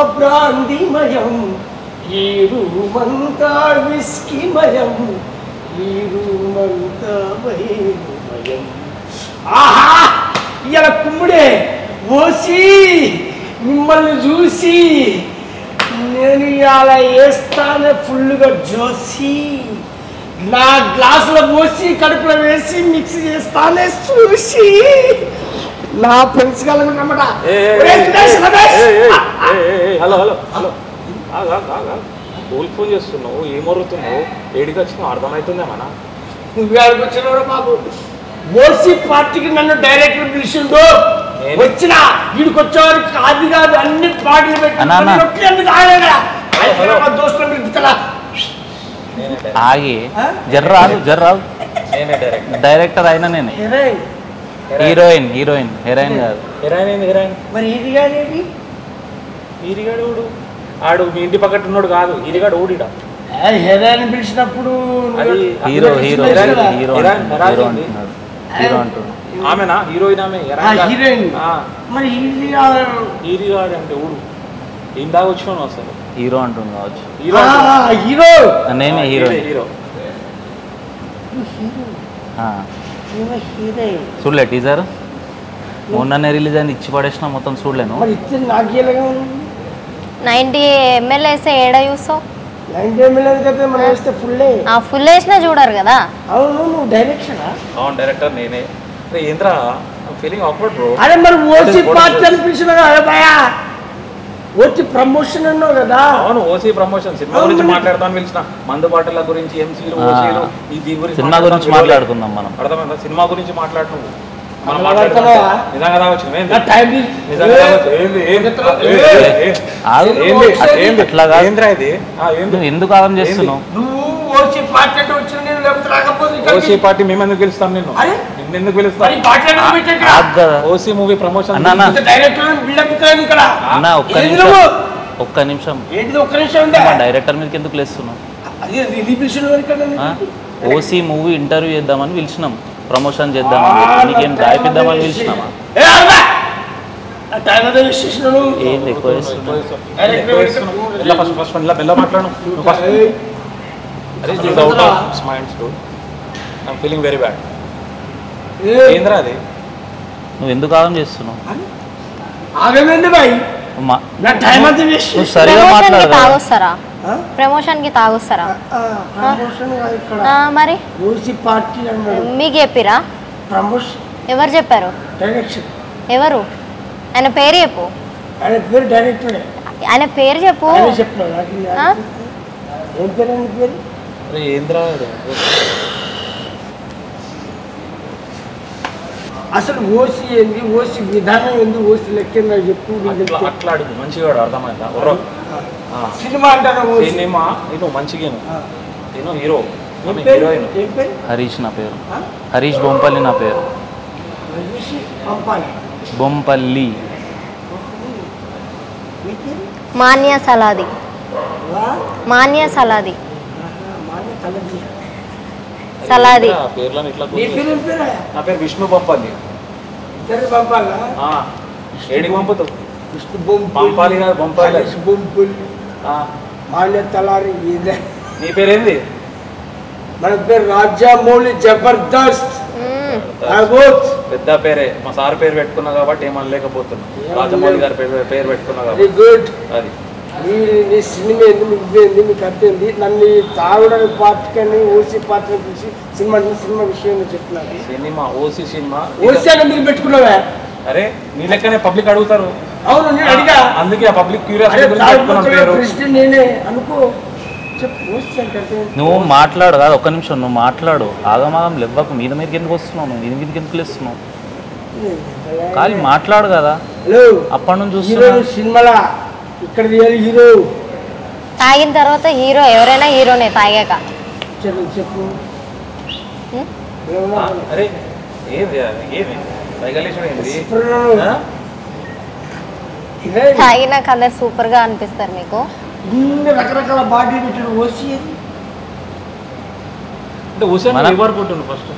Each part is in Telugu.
బ్రాంతిమయం ఈ రూమంతా విస్కిమయం ఈ రూమంతా వైరుమయం ఆహా ఇలా కుమ్ముడే ఓసి మిమ్మల్ని చూసి నేను ఇలా వేస్తానే ఫుల్గా జోసి నా గ్లాసులో పోసి కడుపులో వేసి మిక్స్ చేస్తానే చూసి నా ఫ్రెండ్స్ కలగనమాట hello hello hello cool phone చేస్తున్నావు ఏం మొరుగుతున్నావు ఏడికి వచ్చినావు అర్థమవుతుందే మన వచ్చినవాడు బాబు ఓసీ పార్టీకి నన్ను డైరెక్టర్ పిలిచిండు నేను- వచ్చిన వీడికి వచ్చేవారికి కాదు కాదు అన్ని పార్టీలు పెట్టి అన్నా, అన్నా. కొన్ని రొట్టెలు ఎందుకు ఆగలేదా? హైదరాబాద్ దోస్తులు పిలుపుతలా నేనే ఆగి జర్రాదు జర్రాదు నేనే డైరెక్ట్ డైరెక్టర్ అయినా నేనే హెరాయిన్. హీరోయిన్ హీరోయిన్ హీరోయిన్ కాదు హీరాయిన్ ఏంది హీరాయిన్ మరి ఇది కాదేంటి ఈరిగాడు ఊడు ఆడు మీ ఇంటి పక్కన ఉన్నాడు కాదు ఈరిగాడు ఊడిడా హెరాయిన్ పిలిచినప్పుడు అది hero hero heroine hero heroine అంటున్నాడు, హీరో హీరోయిన్ అంటున్నాడు హీరో అంటున్నాడు ఆమెనా హీరోయిన్ ఆమె హీరాయిన్ కాదు. హీరోయిన్ ఆ, మరి ఇది కాదు. ఈరిగాడు అంటే ఊడు ఇందాక వచ్చినావు అసలు హీరో అంటుంది కావచ్చు హీరో ఆ, అంటే- హీరో నేనే ఆ, హీరోయిన్ హీరో ఆ. ఈమె హీరోయిన్ చూడలే టీజర్ మొన్ననే రిలీజ్ అయింది ఇచ్చి పడేసిన మొత్తం చూడలేను మరి ఇస్తే నాకు ఎలాగా ఉంది నైంటీ ఎంఎల్ వేస్తే ఏడ చూస్తావు నైన్టీ ఎంఎల్ కదా మనం వేస్తే ఫుల్లే ఆ ఫుల్ వేసినా చూడరు కదా అవును నువ్వు డైరెక్షనా అవును డైరెక్టర్ నేనే అరే ఏంద్రా ఫీలింగ్ ఆక్వర్డ్ బ్రో అరే మరి ఓసీ అది పార్టీ అని పిలిచిన కదా భయా ఓసీ ప్రమోషన్ అన్నావు కదా అవును ఓసీ ప్రమోషన్ సినిమా అవును గురించి మరి. మాట్లాడతాను పిలిచిన మందు బాటల గురించి ఎంసీలు ఆ. ఓసీలు ఈ దీని గురించి సినిమా మాట్లాడతాను గురించి వీడియోలో. మాట్లాడుకుందాం మనం అర్థమైందా సినిమా గురించి మాట్లాడు నువ్వు మనం అట్లా మాట్లాడుకుందాం. మాట్లాడతావా? నిజంగా తాగొచ్చు ఏంది నా టైం నిజంగా తాగొచ్చు ఏంది ఏంది ఏ, ఏ, ఏ, ఏ. ఆగు. ఏంది వచ్చేది. ఏంది అట్లా కాదు. ఏంద్రా ఇది ఆ, ఏంది నువ్వు ఎందుకు ఆగం చేస్తున్నావు నువ్వు ఓసీ పార్టీ అంటే వచ్చిన నేను లేకపోతే రాకపోతే ఓసీ ఇక్కడికి. పార్టీ మేము ఎందుకు పిలుస్తాం నిన్ను అరే? నిన్ను ఎందుకు మరి పిలుస్తాం పార్టీ ఎందుకు పెట్టారు ఇక్కడ? ఆగు కదా ఓసీ మూవీ ప్రమోషన్ అన్నా, అన్నా. ఇంత డైరెక్టర్ బిల్డప్ కాదు ఇక్కడ అన్న ఒక్క ఏంది నిమిషం నువ్వు? ఒక్క నిమిషం ఏంటిది ఒక్క నిమిషం ఉందా మా డైరెక్టర్ మీదకి ఎందుకు లేస్తున్నావు అదే ఇది పిలిచిన వారు ఇక్కడ ఆ? నన్ను. ఓసీ మూవీ ఇంటర్వ్యూ చేద్దామని పిలిచినాం ప్రమోషన్ చేద్దామని చెప్పి. నీకేం రాయిపిద్దామని పిలిచినామా ఏ, ఆగురా. నా టైం అదే వేస్ట్ చేసినావు నువ్వు. ఏంది ఎక్కువ చేస్తున్నావు ఫస్ట్ ఫస్ట్ ఇలా మెల్ల మాట్లాడు నువ్వు ఫస్ట్ ఏయ్, అరే this out of minds to I'm feeling very bad ఏయ్, ఏంద్రా అది నువ్వు ఎందుకు ఆగం చేస్తున్నావు ఆగమేంది బాయ్ మా నా టైం అంతా వేస్ట్ నువ్వు సరిగా ప్రమోషన్ కి మాట్లాడు కదా. తాగొస్తారా ఆ? ప్రమోషన్ కి తాగొస్తారా ఆ, ప్రమోషన్ కాదు ఇక్కడ ఆ, మరి ఓసీ పార్టీ అన్నాడు మీకు చెప్పిరా ప్రమోషన్ ఎవరు చెప్పారు డైరెక్షన్ ఎవరు ఆయన పేరు చెప్పు ఆయన పేరు డైరెక్టరే ఆయన పేరు చెప్పు ఆయన చెప్తున్నాడు నాకు ఇది ఆ? ఏం పేరు ఆయన పేరు అరే ఏంద్రా ఇది? అసలు ఓసీ ఏంది ఓసీ విధానం ఏంది ఓసీ లెక్క ఏంది నాకు చెప్పు నీకు అట్లా చెప్తే. అట్లా అడుగు మంచిగా వాడు అర్థమైందా ఒర్రో. ఆ. సినిమా అంటారా ఓసీ సినిమా నేను మంచిగా ఆ. నేను హీరో ఏం ఆమె పేరు హీరోయిన్ ఏం పేరు హరీష్ నా పేరు ఆ? హరీష్ బొంపల్లి నా పేరు రజనీష్ పంపాలి బొంపల్లి మీ పేరు మాన్య సలాది వా? మాన్య సలాది ఆహా, మాది కలది. సలాది ఆ పేర్లను ఇట్లా నీ పేరు ఏం పేరు నా పేరు విష్ణు పంపాలి ఇద్దరు పంపాలా ఆ, ఏడికి పంపుతావు విష్ణు బొంపు పంపాలి కాదు, పంపాలి. హరీష్ బొంపుల్లి ఆ, మాన్య తలారి ఇదే నీ పేరేంది మన పేరు రాజమౌళి జబర్దస్త్ మ్మ్. ఆగోత్ పెద్ద పేరే మా సార్ పేరు పెట్టుకున్నా కాబట్టి ఏమనలేకపోతున్నా రాజమౌళి గారి పేరు పేరు పెట్టుకున్నా వెరీ కాబట్టి గుడ్ అది నీ నీ సినిమా ఏంది మీకు ఏంది మీకు అర్థం ఏంది నన్ను ఈ తాగుడని పార్టీకని ఓసీ పార్టీని పిలిచి సినిమా సినిమా విషయం చెప్తున్నాను సినిమా ఓసీ సినిమా ఓసీ అని మీరు పెట్టుకున్నావా అరే నీ లెక్కనే పబ్లిక్ అడుగుతారు అవును నేను అడిగా అందుకే ఆ పబ్లిక్ అరే క్యూరియాసిటీ గురించి పెట్టుకున్నాం పేరు ప్రెసిడెంట్ నేనే అనుకో చెప్పు ఓసీ అంటే అర్థం ఏంటి? నువ్వు మాట్లాడు కాదు ఒక్క నిమిషం నువ్వు మాట్లాడు ఆగమాగం లెవ్వకు మీద మీదకి ఎందుకు వస్తున్నావు నువ్వు మీద మీదకి ఎందుకు లేస్తున్నావు ఖాళీ మాట్లాడు కదా హలో అప్పటి నుంచి హీరో చూస్తున్నా సినిమాలా ఇక్కడ తీయాలి హీరో తాగిన తర్వాత హీరో ఎవరైనా హీరోనే తాగాక చెప్పు చెప్పు హ్మ్? ఏమన్నా? అరే ఏది ఏది వైగలేశ్వరం ఏంది ఇప్పుడు నన్ను- ఆ? ఇదే తాగినాక అందరు సూపర్ గా అనిపిస్తారు మీకు ఇన్ని రకరకాల బాడీలు పెట్టాడు ఓసీ ఏది? అంటే హుసేన్ మన- ఎవరు పుట్టిండు ఫస్ట్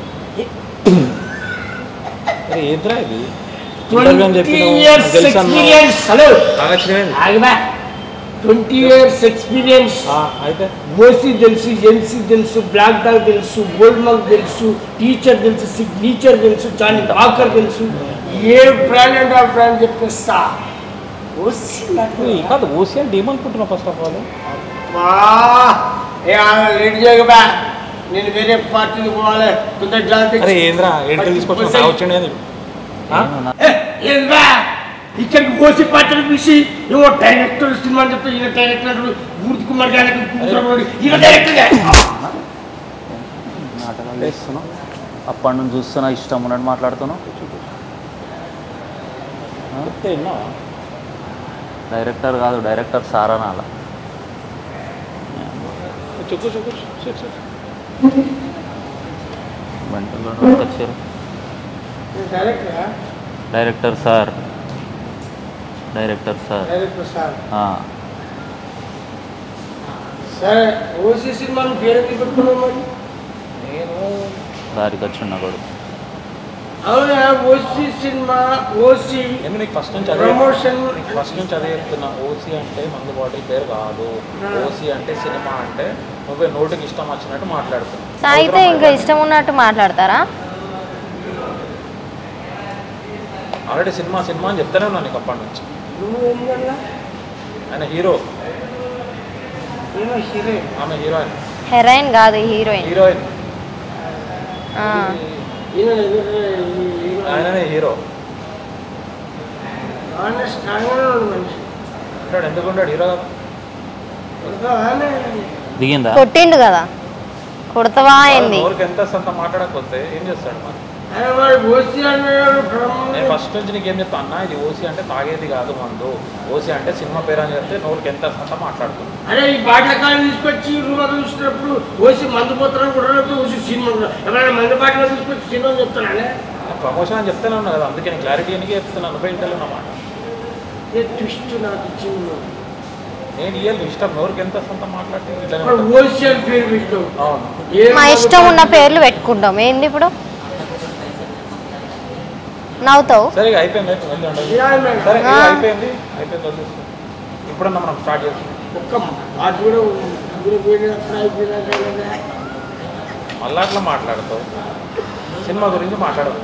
అరే ఏంద్రా ఇది 20 ఇంటర్వ్యూ అని చెప్పి years తెలుసు అన్నావు. experience. హలో తాగొచ్చినవేంది? ఆగిబా ట్వంటీ ఇయర్స్ ఎక్స్పీరియన్స్ ఆ, అయితే ఓసీ తెలుసు ఎన్సీ తెలుసు బ్లాక్ డాగ్ తెలుసు గోల్డ్ మగ్ తెలుసు టీచర్ తెలుసు సిగ్నేచర్ తెలుసు జానీ వాకర్ తెలుసు ఏ బ్రాండ్ అంటే ఆ బ్రాండ్ చెప్పేస్తా ఓసీ నాకు ఈ కాదు ఓసీ అంటే ఏమనుకుంటున్నావు ఫస్ట్ ఆఫ్ ఆల్ వా ఏ లేట్ చేయగా నేను వేరే పార్టీకి పోవాలి తొందర గ్లాస్ అరే ఏంద్రా ఏంటి తీసుకొచ్చిన వచ్చిండే ఏమన్నా? ఏంద్రా ఇక్కడికి పోసి పార్టీలు పిలిచి ఏవో డైరెక్టర్ సినిమా అని చెప్తే ఈయన డైరెక్టర్ మూర్తి కుమార్ గారికి కూతురు ఈయన డైరెక్టర్ నాటకాలు వేస్తున్నావు అప్పటి నుంచి చూస్తున్నా ఇష్టం ఉన్నట్టు మాట్లాడుతున్నావు డైరెక్టర్ కాదు డైరెక్టర్ సారా నాల చెప్పు చెప్పు చెప్పు, చెప్పు. మెంటల్లో వచ్చారు డైరెక్టరా director sir director sir director sir ఆ, సరే ఓసీ సినిమాను పేరు ఎందుకు పెట్టుకున్నావు మరి నేను దారికి వచ్చిన కొడుకు అవునా ఓసీ సినిమా ఓసీ నేను నీకు ఫస్ట్ నుంచి అదే ప్రమోషన్ నీకు ఫస్ట్ నుంచి అదే చెప్తున్నా ఓసీ అంటే మందు బాటిల్ పేరు కాదు ఓసీ అంటే సినిమా అంటే నువ్వే నోటికి ఇష్టం వచ్చినట్టు మాట్లాడుతున్నావు తాగితే ఇంకా ఇష్టం ఉన్నట్టు మాట్లాడతారా ఆల్రెడీ సినిమా సినిమా అని చెప్తానే ఉన్నాను నీకు అప్పటి నుంచి నువ్వు ఏందన్నా ఆయన హీరో ఏమో హీరో ఆమె హీరోయిన్ హెరాయిన్ కాదు హీరోయిన్ హీరోయిన్ ఆ. ఈయన ఎదురు హీరో ఆయననే హీరో ఆయన స్ట్రాంగ్గానే ఉన్నాడు మనిషి ఉంటాడు ఎందుకు ఉంటాడు హీరో కదా ఇంకా ఆయనే దిగిందా కొట్టిండు కదా కొడతావా ఏంది నోరుకి ఎంత సంత మాట్లాడకపోతే ఏం చేస్తాడు మరి ఆయన మరి ఓసీ అన్నాడు నేను బ్రహ్మ ఫస్ట్ నుంచి నీకు ఏం చెప్తా అన్న ఇది ఓసీ అంటే తాగేది కాదు మందు ఓసీ అంటే సినిమా పేరు అని చెప్తే నోరుకి ఎంత సంత మాట్లాడుతుంది అరే ఈ బాటిల కాలు తీసుకొచ్చి రూమ్ చూసినప్పుడు ఓసి మందు పోతారని కూడా ఓసి సినిమా కూడా. ఎవరైనా మందు బాటిలో తీసుకొచ్చి సినిమా చెప్తానే ప్రమోషన్ అని చెప్తానే ఉన్నా కదా అందుకే నేను క్లారిటీ అని చెప్తున్నాను నువ్వే ఇంటర్లో అన్నమాట ఏ ట్విస్ట్ నాకు ఇచ్చింది నేను ఇయ్యాలి ఇష్టం నోరుకి ఎంత సంత మాట్లాడితే ఇట్లానే మరి ఉంటుంది. ఓసి అని పేరు పెట్టావు అవును ఏ మా మందు ఇష్టం ఉన్న బాటిల్- పేర్లు పెట్టుకుంటాం ఏంది ఇప్పుడు నవ్వుతావు సరే ఇక అయిపోయింది అయితే వెళ్ళి ఉండండి. Yeah, madam. సరే ఇక ఆ. అయిపోయింది అయిపోయింది వదిలేసి ఇప్పుడన్నా మనం స్టార్ట్ చేస్తాం ఒక్క అది కూడా ఇప్పుడు పోయినప్పుడు అయిపోయినాక కదా. మళ్ళా అట్లా మాట్లాడతావు సినిమా గురించి మాట్లాడవు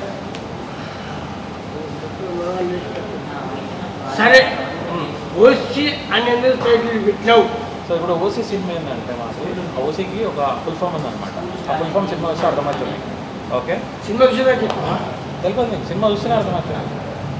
సరే ఓసి అని ఎందుకు టైటిల్ పెట్టినావు సో ఇప్పుడు ఓసీ సినిమా ఏంటంటే మాకు ఓసీకి ఒక ఫుల్ ఫామ్ ఉందన్నమాట ఆ ఫుల్ ఫామ్ సినిమా వస్తే అర్థమవుతుంది ఓకే సినిమా విషయం చెప్పు తెలియదు నీకు సినిమా చూస్తేనే అర్థమవుతుంది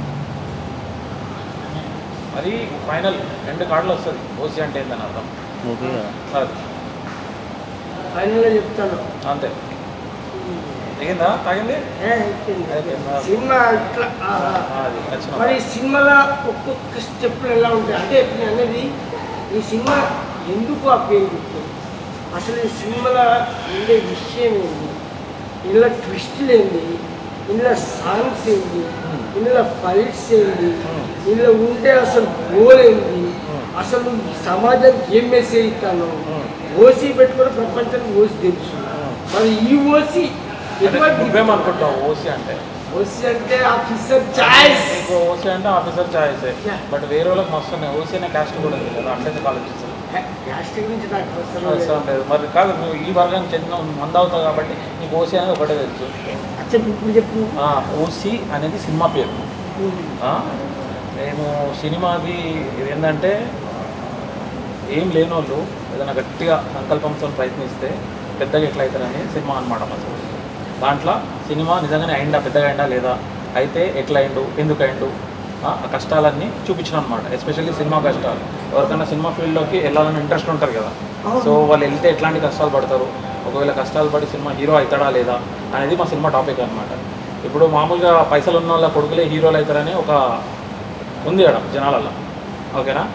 అది ఫైనల్ రెండు కార్డులు వస్తుంది ఓసీ అంటే ఏందని అర్థం ఓకే అది ఫైనల్గా చెప్తాను అంతే దిగిందా తాగింది ఏ, అయిపోయింది. సినిమా ఇట్లా ఆహా. అది నచ్చిన మరి సినిమాలో ఒక్కొక్క స్టెప్లు ఎలా ఉంటాయి అంటే ఇప్పుడు నేను అనేది ఈ సినిమా ఎందుకు ఆ పేరు పెట్టారు అసలు ఈ సినిమాలో ఉండే విషయం ఏంది ఇందులో ట్విస్టులు ఏంది ఇందులో సాంగ్స్ ఏంది ఇందులో ఫైట్స్ ఏంది ఇందులో ఉండే అసలు గోల్ ఏంది అసలు ఈ సమాజానికి ఏం మెసేజ్ ఇస్తాను ఓసీ పెట్టుకుని ప్రపంచానికి ఓసి తెలుసు మరి ఈ ఓసి ఎటువంటి నువ్వేమనుకుంటావు ఓసీ అంటే ఓసి అంటే ఆఫీసర్ చాయిస్ నీకు ఓసీ అంటే ఆఫీసర్ ఛాయిస్ Yeah. బట్ వేరే వాళ్ళకి మస్తు ఉన్నాయి ఓసీ అనే క్యాస్ట్ కూడా ఉంది కదా అట్లయితే ఆలోచిస్తుంది క్యాస్ట్ గురించి నాకు అవసరం అవసరం లేదు. లేదు మరి కాదు నువ్వు ఈ వర్గానికి చెందిన మంద అవుతావు కాబట్టి నీకు ఓసీ అనేది ఒకటే తెలుసు అచ్చా ఇప్పుడు చెప్పు ఆ, ఓసీ అనేది సినిమా పేరు ఆ, నేను సినిమాది ఇది ఏంటంటే ఏం లేనోళ్ళు ఏదైనా గట్టిగా సంకల్పంతో ప్రయత్నిస్తే పెద్దగా ఎట్లా అవుతారని సినిమా అనమాట అసలు దాంట్లో సినిమా నిజంగానే అయిందా పెద్దగా అయిందా లేదా అయితే ఎట్లా అయిండు ఎందుకు అయిండు ఆ ఆ కష్టాలన్నీ చూపించిన అనమాట ఎస్పెషల్లీ సినిమా కష్టాలు ఎవరికైనా సినిమా ఫీల్డ్లోకి వెళ్ళాలని ఇంట్రెస్ట్ ఉంటుంది కదా సో వాళ్ళు వెళ్తే ఎట్లాంటి కష్టాలు పడతారు ఒకవేళ కష్టాలు పడి సినిమా హీరో అవుతాడా లేదా అనేది మా సినిమా టాపిక్ అనమాట ఇప్పుడు మామూలుగా పైసలు ఉన్న వాళ్ళ కొడుకులే హీరోలు అవుతారని ఒక ఉంది అక్కడ జనాలల్లో ఓకేనా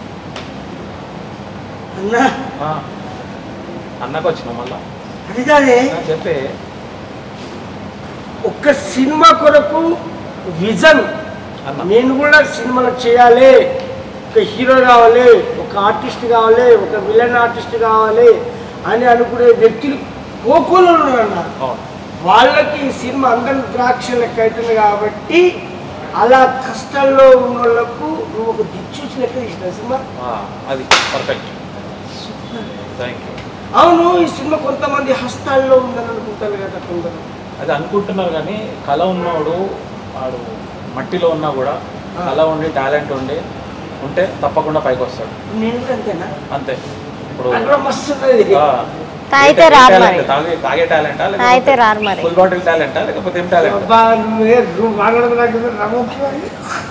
అన్నా ఆ, అన్నకు వచ్చినావు మళ్ళా అది కాదే ఆ, చెప్పే ఒక్క సినిమా కొరకు విజన్ అన్న నేను కూడా సినిమాలు చేయాలి ఒక హీరో కావాలి ఒక ఆర్టిస్ట్ కావాలి ఒక విలన్ ఆర్టిస్ట్ కావాలి అని అనుకునే వ్యక్తులు కోకోలో ఉన్నారన్న అవును వాళ్ళకి ఈ సినిమా అందరి ద్రాక్ష లెక్క అవుతుంది కాబట్టి అలా కష్టాల్లో ఉన్న వాళ్ళకు నువ్వు ఒక దిక్చూచి లెక్క తీసిన సినిమా ఆ, అది పర్ఫెక్ట్ థ్యాంక్ యూ అవును ఈ సినిమా కొంతమంది హస్తాల్లో ఉందని అనుకుంటారు కదా కొందరు అది అనుకుంటున్నారు కానీ కళ ఉన్నవాడు వాడు మట్టిలో ఉన్నా కూడా కళ ఉండి టాలెంట్ ఉండి ఉంటే తప్పకుండా పైకి వస్తాడు నేను కూడా అంతేనా అంతే ఇప్పుడు అందులో మస్తు ఉన్నది ఆ, తాగితే ఏ రాదు talent? మరి. తాగే తాగే టాలెంటా తాగితే రారు మరి. ఫుల్ బాటిల్ టాలెంటా లేకపోతే ఏం టాలెంట్ అబ్బా, నువ్వే నువ్వు మాట్లాడుతున్నా నమ్మకం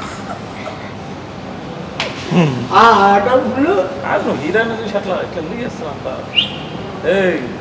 ఆ డబ్బులు కాదు నువ్వు హీరోయిన్ చూసి అట్లా ఇట్లా ఎందుకు చేస్తున్నావు అంత ఏ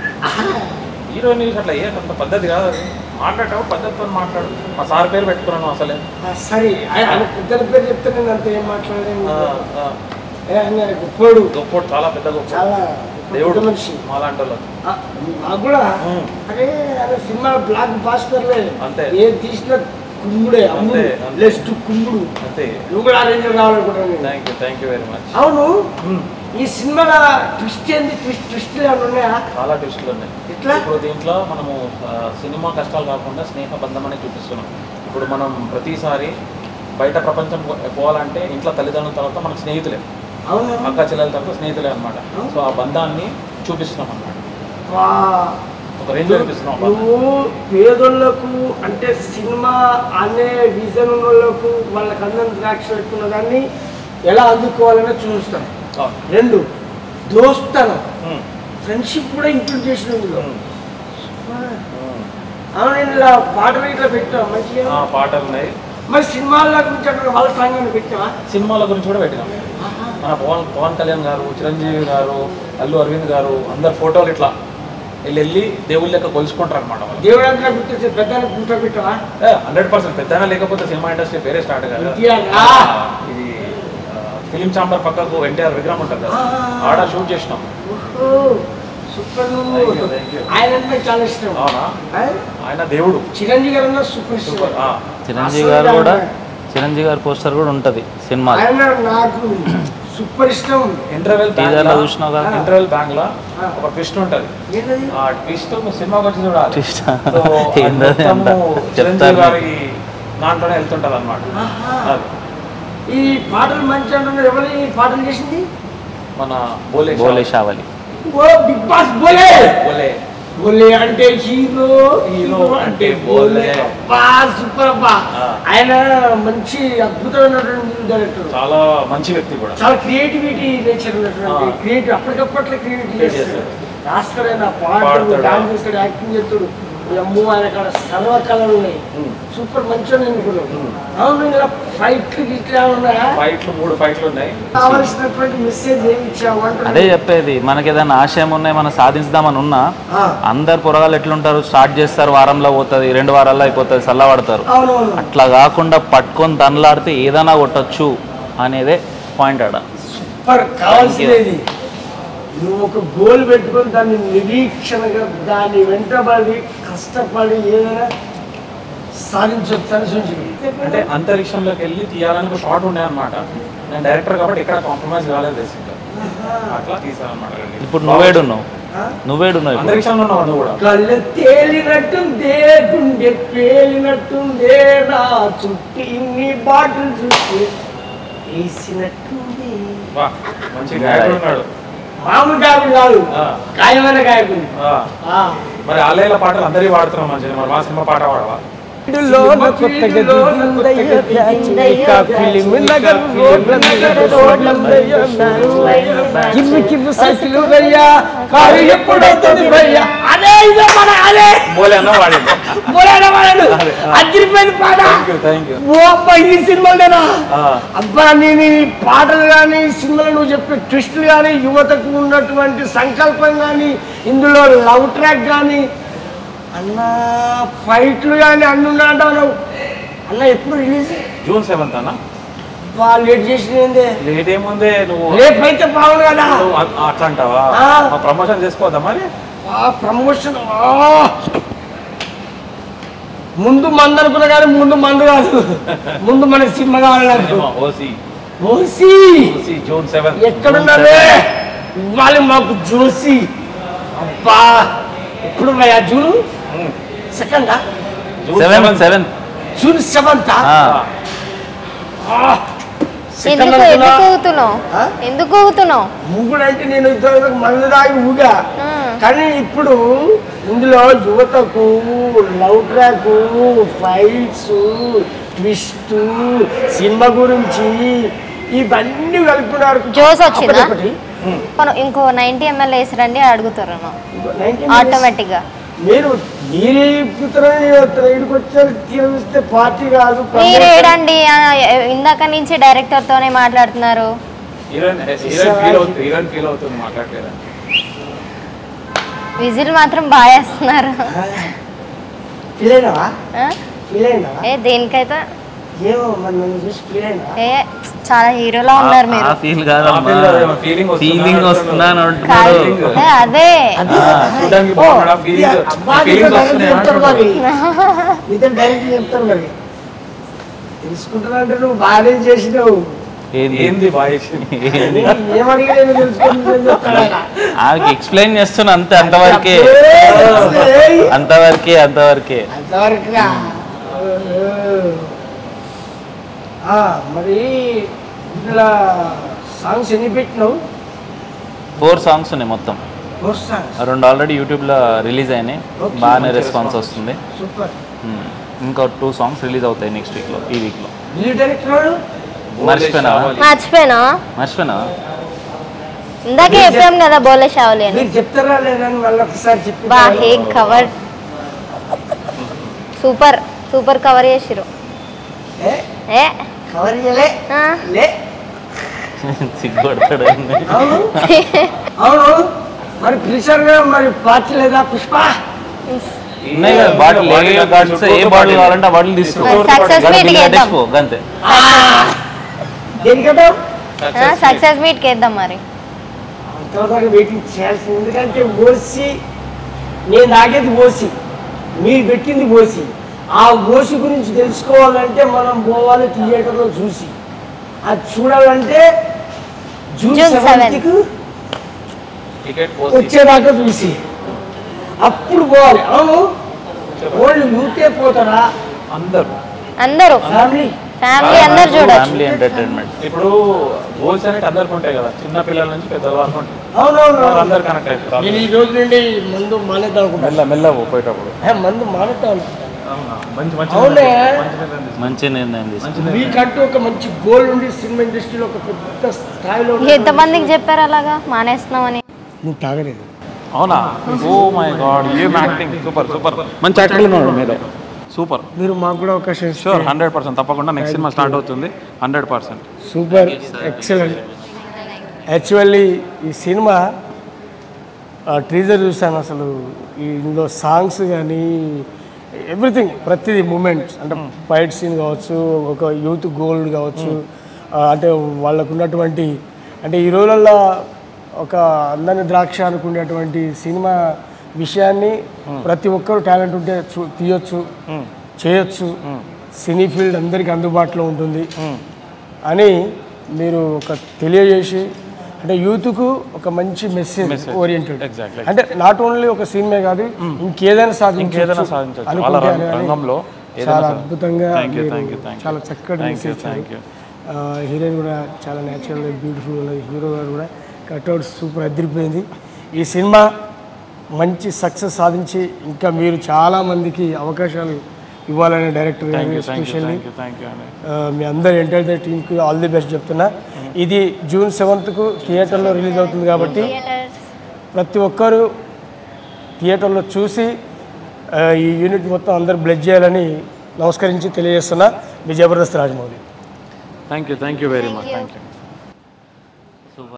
హీరోయిన్ చూసి అట్లా ఏ అంత పద్ధతి కాదు అది మాట్లాడటం పద్ధతితో మాట్లాడు మా సార్ పేరు పెట్టుకున్నాను అసలే ఆ, సరే ఆయన ఆయన పెద్దల పేరు చెప్తే నేను అంత ఏం మాట్లాడలేను ఆ, ఆ. ఏ, ఆయన గొప్పోడు గొప్పోడు చాలా పెద్ద గొప్ప చాలా దేవుడు పెద్ద మనిషి మాలాంటి వాళ్ళు ఆ, నాకు కూడా ఉమ్. అరే ఆయన సినిమా బ్లాక్ బాస్టర్లే అంతే. ఏం తీసిన కుమ్ముడే అమ్ముడు అంతే, అంతే. లెస్ట్ కుమ్ముడు అంతే నువ్వు కూడా అరేంజ్ కావాలనుకుంటున్నాను నేను. Thank you thank you very much అవును ఈ సినిమాలో ట్విస్ట్ ఏంది ట్విస్ట్ ట్విస్ట్ ఏమైనా ఉన్నాయా చాలా ట్విస్టులు ఉన్నాయి ఎట్లా? ఇప్పుడు దీంట్లో మనము ఆ, సినిమా కష్టాలు కాకుండా స్నేహ బంధం అనేది చూపిస్తున్నాం ఇప్పుడు మనం ప్రతిసారి బయట ప్రపంచం పో- పోవాలంటే ఇంట్లో తల్లిదండ్రుల తర్వాత మనకు స్నేహితులే అవును అక్క చెల్లెల తర్వాత స్నేహితులే అనమాట సో ఆ బంధాన్ని చూపిస్తున్నాం అన్నమాట వా. ఒక రేంజ్ చూపిస్తున్నాం ఆ బంధాన్ని. నువ్వు పేదోళ్ళకు అంటే సినిమా అనే విజన్ ఉన్న వాళ్ళకు వాళ్ళకి అందరం ద్రాక్ష పెట్టుకున్న దాన్ని ఎలా అందుకోవాలని చూస్తాం అవును. రెండు దోస్తనం ఉమ్, ఫ్రెండ్షిప్ కూడా ఇంక్లూడ్ చేసిన ఇందులో ఉమ్, ఉమ్. అవును నేను ఇలా పాటలు ఇట్లా పెట్టాం మంచిగా ఆ, పాటలు ఉన్నాయి మరి సినిమాల గురించి అక్కడ వాళ్ళ సాంగ్ పెట్టావా సినిమాల గురించి కూడా పెట్టినాం మన పవన్ పవన్ కళ్యాణ్ గారు చిరంజీవి గారు అల్లు అరవింద్ గారు అందరు ఫోటోలు ఇట్లా వెళ్ళి వెళ్ళి దేవుళ్ళ లెక్క కొలుసుకుంటారు అనమాట వాళ్ళు దేవుడు అంటే గుర్తొచ్చే పెద్ద గుర్తు పెట్టావా హండ్రెడ్ పర్సెంట్ పెద్దనా లేకపోతే సినిమా ఇండస్ట్రీ పేరే స్టార్ట్ కాదు ఎన్టీఆర్ ఆ, రా. ఇది ఫిలిం ఛాంబర్ పక్కకు ఎన్టీఆర్ విగ్రహం ఉంటుంది కదా ఆ. ఆడ షూట్ చేసినాం ఓహో, సూపర్ నువ్వు Thank you, thank you. ఆయన అంటే నాకు చాలా ఇష్టం అవునా ఆ? ఆయన దేవుడు చిరంజీవి గారు అన్న సూపర్ సూపర్ ఇష్టం ఆ, చిరంజీవి అసలు గారు కూడా ఆయన- చిరంజీవి గారి పోస్టర్ కూడా ఉంటుంది సినిమా ఆయన నాకు సూపర్ ఇష్టం ఇంటర్వెల్ Teaser లో చూసినావు కదా? ఇంటర్వెల్ బ్యాంక్ లో ఆ. ఒక ట్విస్ట్ ఉంటది ఏంటది ఆ ట్విస్ట్ సినిమాకి వచ్చి చూడాలి Twist. సో, అది ఏంటది అంత? మొత్తము చిరంజీవి చెప్తారు గారి దాంట్లోనే వెళ్తుంటది అనమాట ఆహా. ఈ పాటలు మంచి అంటున్నారు ఎవరు ఈ పాటలు చేసింది మన బోలే బోలే షావలి ఓ బిగ్ బాస్ బోలే బోలే బోలే అంటే హీరో హీరో అంటే బోలే. అబ్బా సూపర్ అబ్బా ఆ. ఆయన మంచి అద్భుతమైనటువంటి డైరెక్టర్ చాలా మంచి వ్యక్తి కూడా చాలా క్రియేటివిటీ నేచర్ ఉన్నటువంటి ఆ. క్రియేటివ్ అప్పటికప్పట్లో క్రియేటివ్ Create చేస్తాడు చేస్తాడు. రాస్తాడు ఆయన పాటలు పాడతాడు. డాన్స్ చేస్తాడు యాక్టింగ్ చేస్తాడు ఈ అమ్మో ఆయన కాడ సర్వకళలు ఉన్నాయి ఉమ్. సూపర్ మంచిగా అనుకున్నాం ఉమ్. అవును ఇలా ఫైట్లు ఇట్లా ఉన్నాయా ఫైట్లు మూడు ఫైట్లు ఉన్నాయి కావలసినటువంటి మెసేజ్ ఏమి ఇచ్చావు అదే అంటే చెప్పేది మనకి ఏదైనా ఆశయం ఉన్నాయి మనం సాధించుదామని ఉన్నా అందరు పొరగాలు ఎట్లుంటారు స్టార్ట్ చేస్తారు వారంలో పోతుంది రెండు వారాల్లో అయిపోతుంది చల్లబడతారు అవునవును అట్లా కాకుండా పట్టుకొని దండలాడితే ఏదైనా కొట్టచ్చు అనేదే పాయింట్ ఆడ సూపర్ కావాల్సినది నువ్వు ఒక గోల్ పెట్టుకొని దాన్ని నిరీక్షణగా దాన్ని వెంటబడి కష్టపడి ఏదైనా సాధించవచ్చు అని సూచించింది అంటే అంతరిక్షంలోకి వెళ్ళి తీయాలని ఒక షార్ట్ ఉండే అనమాట నేను డైరెక్టర్ కాబట్టి ఇక్కడ కాంప్రమైజ్ కాలేదు బేసిక్గా అట్లా తీసానమాట ఇప్పుడు నువ్వేడున్నావు నువ్వేడున్నావు ఇప్పుడు అంతరిక్షంలో ఉన్నావు నువ్వు కూడా కళ్ళు తేలినట్టుందే గుండె పేలినట్టుందే నా చుట్టి ఇన్ని బాటిల్ చుట్టి వేసినట్టుంది వా మంచి గాయకుడు ఉన్నాడు మామూలు గాయకుడు కాదు ఆ, గాయమైన గాయకుడు ఆ. ఆ. మరి ఆలయాల పాటలు అందరి పాడుతున్నాం మంచిగా మరి మా సినిమా పాట పాడవా లోన కొత్తగా దిగిందయ్య ప్యాచిందయ్య ఫిలిం నగర్ రోడ్ల నగర్ రోడ్ల కిమ్మి కిమ్మి సైకిల్ రయ్యా కారు ఎప్పుడవుతుంది భయ్యా అదే ఇదే మన అదే బోలే అన్న వాడింది మొరాడ వాడు అదే, ఆ. అదిరిపోయింది పాట థ్యాంక్ యూ థ్యాంక్ యూ ఓ అబ్బా ఈ సినిమాలేనా అబ్బా నేను ఈ పాటలు కానీ ఈ సినిమాలో నువ్వు చెప్పే ట్విస్టులు కానీ యువతకు ఉన్నటువంటి సంకల్పం కానీ ఇందులో లవ్ ట్రాక్ కానీ అన్న ఫైట్లు కానీ అన్ని ఉన్నాయంటావు నువ్వు అన్న ఎప్పుడు రిలీజ్ జూన్ సెవెంత్ అన్న బా లేట్ చేసిందే లేట్ ఏముందే నువ్వు రేపైతే బాగుంది కదా నువ్వు అ- అట్లా అంటావా ఆ. మా ప్రమోషన్ చేసుకోవద్దా మరి ఆ ప్రమోషన్ ముందు మందు అనుకున్నా కానీ ముందు మందు కాదు ముందు మన సినిమా కావాలి నాకు OC OC OC June seventh ఎక్కడున్నావే ఇవ్వాలి మాకు జోసి అబ్బా ఎప్పుడు భయ జూన్ సెకండా seven seven June seventh second ఎందుకు అంటున్నా ఎందుకు ఊగుతున్నావు ఆ? ఎందుకు ఊగుతున్నావు ఊగుడు అంటే నేను ఇంతవరకు మందు దాగి ఊగా కానీ ఇప్పుడు ఇందులో యువతకు లవ్ ట్రాక్ ఫైట్స్ ట్విస్ట్ సినిమా గురించి ఇవన్నీ కలుపుకున్నారు జోస్ వచ్చిందా? ఒకటి, మనం ఇంకో నైన్టీ ఎంఎల్ వేసి రండి అడుగుతారు నైన్టీన్ ఆటోమేటిక్ గా మీరు మీరే ఇప్పుతారని ఇక్కడికి వచ్చారు తీస్తే పార్టీ కాదు మీరేడండి ఆ, ఇందాక నుంచి డైరెక్టర్ తోనే మాట్లాడుతున్నారు హీరోయిన్ హీరోయిన్ ఫీల్ అవుతుంది హీరోయిన్ ఫీల్ అవుతుంది మాట్లాడలేదు విజిల్ మాత్రం బాగా వేస్తున్నారు ఫీల్ అయినావా ఆ? ఫీల్ అయినావా ఏ దేనికైతే ఏమో మరి నన్ను చూసి ఫీల్ అయినావా ఏ చాలా హీరోలా ఉన్నారు మీరు ఫీల్ ఆ feel కాదమ్మా, కాదమ్మా feeling వస్తుందా? ఫీలింగ్ వస్తుందా అని కాదు. అంటున్నాడు ఏ, అదే అది చూడడానికి ఓ, బాగున్నాడా? Feelings- ఇక అబ్బా, feelings నీతో direct వస్తున్నాయా చెప్తారు మరి అంటున్నాడు. నీతో డైరెక్ట్ చెప్తారు మరి తెలుసుకుంటానంటే నువ్వు బాగానే చేసినావు ఏంది ఏంది బాయ్స్ ఏంది? ఏమడిగినా తెలుసుకుంటాను చెప్తాడు ఆయన. ఆమెకి ఎక్స్ప్లెయిన్ చేస్తున్నా అంతే అంతవరకే ఏయ్, అంతవరకే అంతవరకే అంతవరకుగా ఆ, మరి ఇంట్లో సాంగ్స్ ఎన్ని పెట్టినావు ఫోర్ సాంగ్స్ ఉన్నాయి మొత్తం ఫోర్ సాంగ్స్ రెండు ఆల్రెడీ యూట్యూబ్లో రిలీజ్ అయినాయి Okay. బాగానే మంచి రెస్పాన్స్ response. వస్తుంది సూపర్ ఉమ్. ఇంకా టూ సాంగ్స్ రిలీజ్ అవుతాయి నెక్స్ట్ వీక్లో ఈ వీక్లో మ్యూజిక్ డైరెక్టర్ వాడు మర్చిపోయినా మర్చిపోయినా మర్చిపోయినా ఇందాకే చెప్పాం కదా బోలే షావులి అని మీరు చెప్తారా లేదని మళ్ళీ ఒకసారి చెప్పి బా hey cover super super cover చేసిరు ఏ, ఏ కవర్ చేయలే ఆ, లే సిగ్గుపడతాడు అవును అవును మరి పిలిచారుగా మరి పార్టీ లేదా పుష్ప ఉన్నాయి కదా బాటిల్ ఏ బాటిల్స్ ఏ బాటిల్ కావాలంటే ఆ బాటిల్ తీసుకో Success గడ meet బిల్ కి కట్టేసుకో గంతే దేనికదా సక్సెస్ మీట్కి వేద్దాం మరి అంతవరకు వెయిటింగ్ చేయాల్సింది ఎందుకంటే ఓసి నేను తాగేది ఓసి మీరు పెట్టింది ఓసి ఆ ఓసి గురించి తెలుసుకోవాలంటే మనం పోవాలి థియేటర్లో చూసి అది చూడాలంటే జూన్ జూన్ సెవెంత్కి టికెట్ పోసి వచ్చేదాకా చూసి అప్పుడు పోవాలి అవును ఓన్లీ యూతే పోతారా అందరూ అందరూ ఫ్యామిలీ ఫ్యామిలీ అందరు చూడొచ్చు ఫ్యామిలీ ఎంటర్టైన్మెంట్ ఇప్పుడు గోల్స్ అనేది అందరికి ఉంటాయి కదా చిన్న పిల్లల నుంచి పెద్దల వరకు ఉంటాయి అవునవును అందరు కనెక్ట్ అవుతారు నేను ఈ రోజు నుండి మందు మానేద్దాం అనుకుంటా మెల్ల మెల్ల పోయేటప్పుడు ఏ, మందు మానేద్దాం అనుకుంటా అవునా? మంచి మంచి అవునే. మంచి నిర్ణయం తీసుకున్నావు. మంచి నిర్ణయం తీసుకు మంచి నిర్ణయం. మీకంటూ ఒక మంచి గోల్ ఉండి సినిమా ఇండస్ట్రీలో ఒక పెద్ద స్థాయిలో ఎంతమందికి చెప్పారు అలాగా మానేస్తున్నామని నువ్వు తాగలేదు అవునా ఓ మై గాడ్ ఏం యాక్టింగ్ సూపర్ సూపర్ మంచి యాక్టర్ ఉన్నాడు మీరు సూపర్ మీరు మాకు కూడా అవకాశం షూర్ హండ్రెడ్ పర్సెంట్ తప్పకుండా నెక్స్ట్ సినిమా స్టార్ట్ అవుతుంది hundred percent super excellent actually ఈ సినిమా ట్రీజర్ చూసాను అసలు ఈ ఇందులో సాంగ్స్ కానీ ఎవ్రీథింగ్ ప్రతిదీ మూమెంట్స్ అంటే ఫైట్ సీన్ కావచ్చు ఒక యూత్ గోల్డ్ కావచ్చు ఆ, అంటే వాళ్ళకు ఉన్నటువంటి అంటే ఈ రోజుల్లో ఒక అందని ద్రాక్ష అనుకునేటువంటి సినిమా విషయాన్ని ప్రతి ఒక్కరు టాలెంట్ ఉంటే చూ తీయొచ్చు చేయొచ్చు సినీ ఫీల్డ్ అందరికీ అందుబాటులో ఉంటుంది అని మీరు ఒక తెలియజేసి అంటే యూత్కు ఒక మంచి మెసేజ్ Message. Oriented Exactly. అంటే నాట్ ఓన్లీ ఒక సినిమే కాదు ఇంకేదైనా సాధించొచ్చు ఇంకేదైనా సాధించొచ్చు. అనుకుంటే వాళ్ళ రం- అని రంగంలో ఏదైనా చాలా సాధి- అద్భుతంగా Thank you, మీరు thank you, thank you. చాలా చక్కటి Thank you, message thank you. Heroine కూడా చాలా న్యాచురల్ బ్యూటిఫుల్ ఉన్నది హీరో గారు కూడా కట్అవుట్ సూపర్ అదిరిపోయింది ఈ సినిమా మంచి సక్సెస్ సాధించి ఇంకా మీరు చాలా మందికి అవకాశాలు ఇవ్వాలని డైరెక్టర్ థ్యాంక్ గారు you thank you especially thank you thank you అండి ఆ, మీ అందరి ఎంటర్టైన్ టీంకి ఆల్ ది బెస్ట్ చెప్తున్నా ఇది జూన్ సెవెంత్కు థియేటర్లో రిలీజ్ అవుతుంది కాబట్టి ప్రతి ఒక్కరూ థియేటర్లో చూసి ఆ, ఈ యూనిట్ మొత్తం అందరు బ్లెడ్ చేయాలని నమస్కరించి తెలియజేస్తున్నా మీ Jabardasth Rajamouli thank you thank you very much thank you